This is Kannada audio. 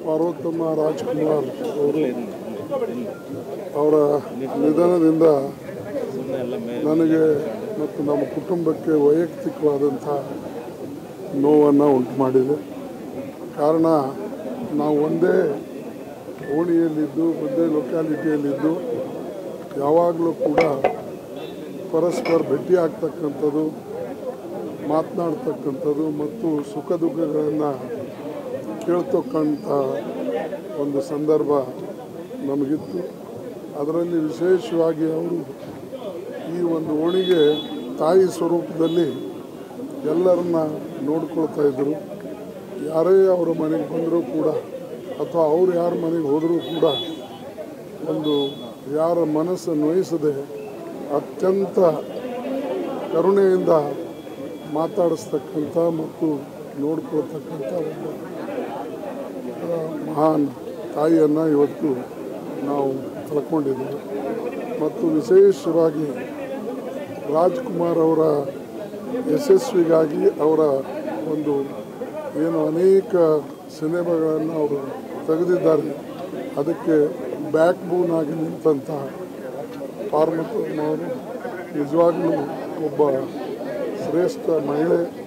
ಪಾರ್ವತಮ್ಮ ರಾಜ್ಕುಮಾರ್ ಅವರು ಅವರ ನಿಧನದಿಂದ ನನಗೆ ಮತ್ತು ನಮ್ಮ ಕುಟುಂಬಕ್ಕೆ ವೈಯಕ್ತಿಕವಾದಂಥ ನೋವನ್ನು ಉಂಟು ಮಾಡಿದೆ ಕಾರಣ ನಾವು ಒಂದೇ ಓಣಿಯಲ್ಲಿದ್ದು ಒಂದೇ ಲೊಕ್ಯಾಲಿಟಿಯಲ್ಲಿದ್ದು ಯಾವಾಗಲೂ ಕೂಡ ಪರಸ್ಪರ ಭೇಟಿ ಆಗ್ತಕ್ಕಂಥದ್ದು ಮಾತನಾಡ್ತಕ್ಕಂಥದ್ದು ಮತ್ತು ಸುಖ ದುಃಖಗಳನ್ನು ಕೇಳ್ತಕ್ಕಂಥ ಒಂದು ಸಂದರ್ಭ ನಮಗಿತ್ತು ಅದರಲ್ಲಿ ವಿಶೇಷವಾಗಿ ಅವರು ಈ ಒಂದು ಓಣಿಗೆ ತಾಯಿ ಸ್ವರೂಪದಲ್ಲಿ ಎಲ್ಲರನ್ನ ನೋಡ್ಕೊಳ್ತಾ ಇದ್ದರು ಯಾರೇ ಅವರ ಮನೆಗೆ ಬಂದರೂ ಕೂಡ ಅಥವಾ ಅವ್ರು ಯಾರ ಮನೆಗೆ ಹೋದರೂ ಕೂಡ ಒಂದು ಯಾರ ಮನಸ್ಸು ನೋಯಿಸದೆ ಅತ್ಯಂತ ಕರುಣೆಯಿಂದ ಮಾತಾಡಿಸ್ತಕ್ಕಂಥ ಮತ್ತು ನೋಡ್ಕೊಳ್ತಕ್ಕಂಥ ಒಬ್ಬ ಆ, ಮಹಾನ್ ತಾಯಿಯನ್ನು ಇವತ್ತು ನಾವು ಕಳ್ಕೊಂಡಿದ್ದೇವೆ ಮತ್ತು ವಿಶೇಷವಾಗಿ ರಾಜ್ಕುಮಾರ್ ಅವರ ಯಶಸ್ವಿಗಾಗಿ ಅವರ ಒಂದು ಏನು ಅನೇಕ ಸಿನಿಮಾಗಳನ್ನು ಅವರು ತೆಗೆದಿದ್ದಾರೆ ಅದಕ್ಕೆ ಬ್ಯಾಕ್ ಬೋನ್ ಆಗಿ ನಿಂತಹ ಪಾರ್ವತಮ್ಮವರು ನಿಜವಾಗ್ಲೂ ಒಬ್ಬ ಶ್ರೇಷ್ಠ ಮಹಿಳೆ